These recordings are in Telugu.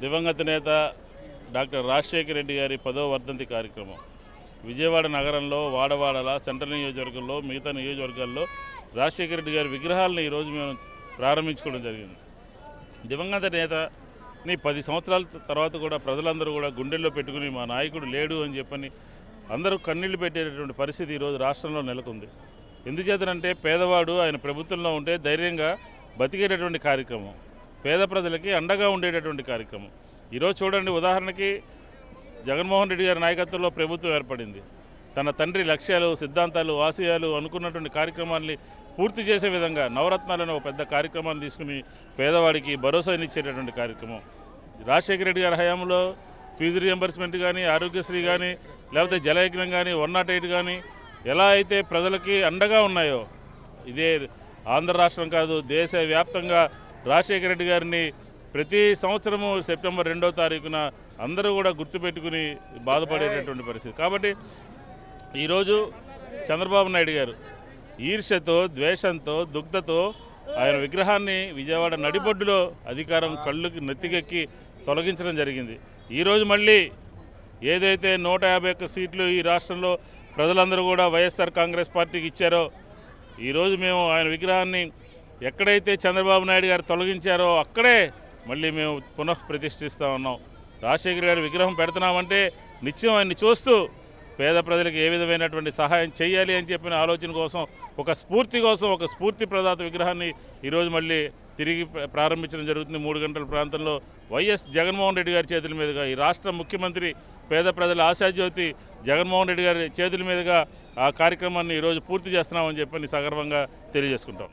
దివంగత నేత డాక్టర్ రాజశేఖర రెడ్డి గారి పదో వర్ధంతి కార్యక్రమం విజయవాడ నగరంలో వాడవాడల సెంట్రల్ నియోజకవర్గంలో మిగతా నియోజకవర్గాల్లో రాజశేఖర రెడ్డి గారి విగ్రహాలను ఈరోజు మేము ప్రారంభించుకోవడం జరిగింది దివంగత నేతని పది సంవత్సరాల తర్వాత కూడా ప్రజలందరూ కూడా గుండెల్లో పెట్టుకుని మా నాయకుడు లేడు అని చెప్పని అందరూ కన్నీళ్లు పెట్టేటటువంటి పరిస్థితి ఈరోజు రాష్ట్రంలో నెలకొంది ఎందుచేతనంటే పేదవాడు ఆయన ప్రభుత్వంలో ఉంటే ధైర్యంగా బతికేటటువంటి కార్యక్రమం పేద ప్రజలకి అండగా ఉండేటటువంటి కార్యక్రమం ఈరోజు చూడండి ఉదాహరణకి జగన్మోహన్ రెడ్డి గారి నాయకత్వంలో ప్రభుత్వం ఏర్పడింది తన తండ్రి లక్ష్యాలు సిద్ధాంతాలు ఆశయాలు అనుకున్నటువంటి కార్యక్రమాన్ని పూర్తి చేసే విధంగా నవరత్నాలను ఒక పెద్ద కార్యక్రమాన్ని తీసుకుని పేదవాడికి భరోసానిచ్చేటటువంటి కార్యక్రమం రాజశేఖర రెడ్డి గారి హయాంలో ఫీజు రియంబర్స్మెంట్ కానీ ఆరోగ్యశ్రీ కానీ లేకపోతే జలయజ్ఞం కానీ వన్ నాట్ ఎయిట్ కానీ ఎలా అయితే ప్రజలకి అండగా ఉన్నాయో ఇదే ఆంధ్ర రాష్ట్రం కాదు దేశవ్యాప్తంగా రాజశేఖర రెడ్డి గారిని ప్రతి సంవత్సరము సెప్టెంబర్ రెండో తారీఖున అందరూ కూడా గుర్తుపెట్టుకుని బాధపడేటటువంటి పరిస్థితి కాబట్టి ఈరోజు చంద్రబాబు నాయుడు గారు ఈర్ష్యతో ద్వేషంతో దుగ్ధతో ఆయన విగ్రహాన్ని విజయవాడ నడిబొడ్డులో అధికారం కళ్ళుకి నెత్తికెక్కి తొలగించడం జరిగింది ఈరోజు మళ్ళీ ఏదైతే నూట యాభై ఒక్క సీట్లు ఈ రాష్ట్రంలో ప్రజలందరూ కూడా వైఎస్ఆర్ కాంగ్రెస్ పార్టీకి ఇచ్చారో ఈరోజు మేము ఆయన విగ్రహాన్ని ఎక్కడైతే చంద్రబాబు నాయుడు గారు తొలగించారో అక్కడే మళ్ళీ మేము పునః ప్రతిష్ఠిస్తూ ఉన్నాం రాజశేఖర్ గారి విగ్రహం పెడుతున్నామంటే నిత్యం ఆయన్ని చూస్తూ పేద ప్రజలకు ఏ విధమైనటువంటి సహాయం చేయాలి అని చెప్పిన ఆలోచన కోసం ఒక స్ఫూర్తి కోసం ఒక స్ఫూర్తి ప్రదాత విగ్రహాన్ని ఈరోజు మళ్ళీ తిరిగి ప్ర- ప్రారంభించడం జరుగుతుంది మూడు గంటల ప్రాంతంలో వైఎస్ జగన్మోహన్ రెడ్డి గారి చేతుల మీదుగా ఈ రాష్ట్ర ముఖ్యమంత్రి పేద ప్రజల ఆశాజ్యోతి జగన్మోహన్ రెడ్డి గారి చేతుల మీదుగా ఆ కార్యక్రమాన్ని ఈరోజు పూర్తి చేస్తున్నామని చెప్పని సగర్వంగా తెలియజేసుకుంటాం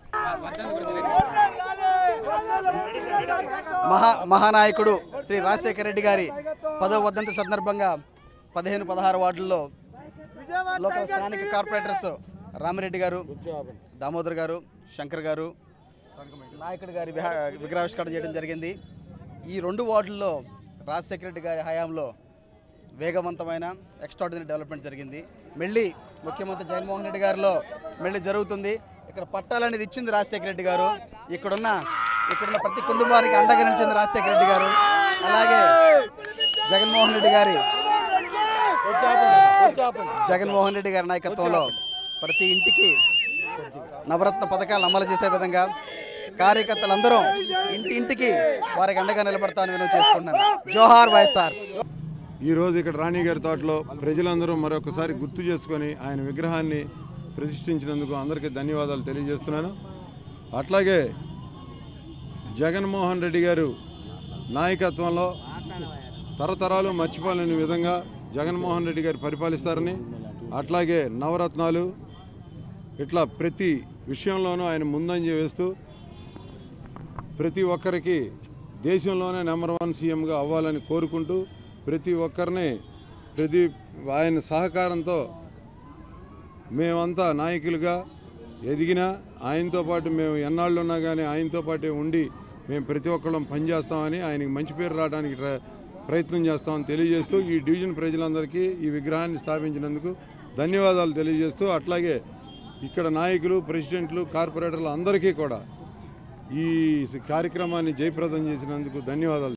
మహా మహానాయకుడు శ్రీ రాజశేఖర రెడ్డి గారి పదవ వర్ధంతి సందర్భంగా పదిహేను పదహారు వార్డుల్లో లోకల్ స్థానిక కార్పొరేటర్స్ రామిరెడ్డి గారు దామోదర్ గారు శంకర్ గారు నాయకుడి గారి విహా- విగ్రహావిష్కరణ చేయడం జరిగింది ఈ రెండు వార్డుల్లో రాజశేఖర రెడ్డి గారి హయాంలో వేగవంతమైన ఎక్స్ట్రాడినరీ డెవలప్మెంట్ జరిగింది మళ్ళీ ముఖ్యమంత్రి జగన్మోహన్ రెడ్డి గారిలో మళ్ళీ జరుగుతుంది ఇక్కడ పట్టాలనేది ఇచ్చింది రాజశేఖర రెడ్డి గారు ఇక్కడున్న ఇక్కడున్న ప్రతి కుటుంబానికి అండగా నిలిచింది రాజశేఖర రెడ్డి గారు అలాగే జగన్మోహన్ రెడ్డి గారి జగన్మోహన్ రెడ్డి గారి నాయకత్వంలో ప్రతి ఇంటికి నవరత్న పథకాలు అమలు చేసే విధంగా కార్యకర్తలందరూ ఇంటి ఇంటికి వారికి అండగా నిలబడతానని వినో చేసుకున్నాను జోహార్ వైఎస్ఆర్ ఈ రోజు ఇక్కడ రాణి గారి తోటలో ప్రజలందరూ మరొకసారి గుర్తు చేసుకొని ఆయన విగ్రహాన్ని ప్రతిష్ఠించినందుకు అందరికీ ధన్యవాదాలు తెలియజేస్తున్నాను అట్లాగే జగన్మోహన్ రెడ్డి గారు నాయకత్వంలో తరతరాలు మర్చిపోలేని విధంగా జగన్మోహన్ రెడ్డి గారు పరిపాలిస్తారని అట్లాగే నవరత్నాలు ఇట్లా ప్రతి విషయంలోనూ ఆయన ముందంజ వేస్తూ ప్రతి ఒక్కరికి దేశంలోనే నెంబర్ వన్ సీఎంగా అవ్వాలని కోరుకుంటూ ప్రతి ఒక్కరిని ప్రతి ఆయన సహకారంతో మేమంతా నాయకులుగా ఎదిగినా ఆయనతో పాటు మేము ఎన్నాళ్ళు ఉన్నా కానీ ఆయనతో పాటే ఉండి మేము ప్రతి ఒక్కళ్ళం పనిచేస్తామని ఆయనకి మంచి పేరు రావడానికి ట్ర- ప్రయత్నం చేస్తామని తెలియజేస్తూ ఈ డివిజన్ ప్రజలందరికీ ఈ విగ్రహాన్ని స్థాపించినందుకు ధన్యవాదాలు తెలియజేస్తూ అట్లాగే ఇక్కడ నాయకులు ప్రెసిడెంట్లు కార్పొరేటర్లు అందరికీ కూడా ఈ కార్యక్రమాన్ని జయప్రదం చేసినందుకు ధన్యవాదాలు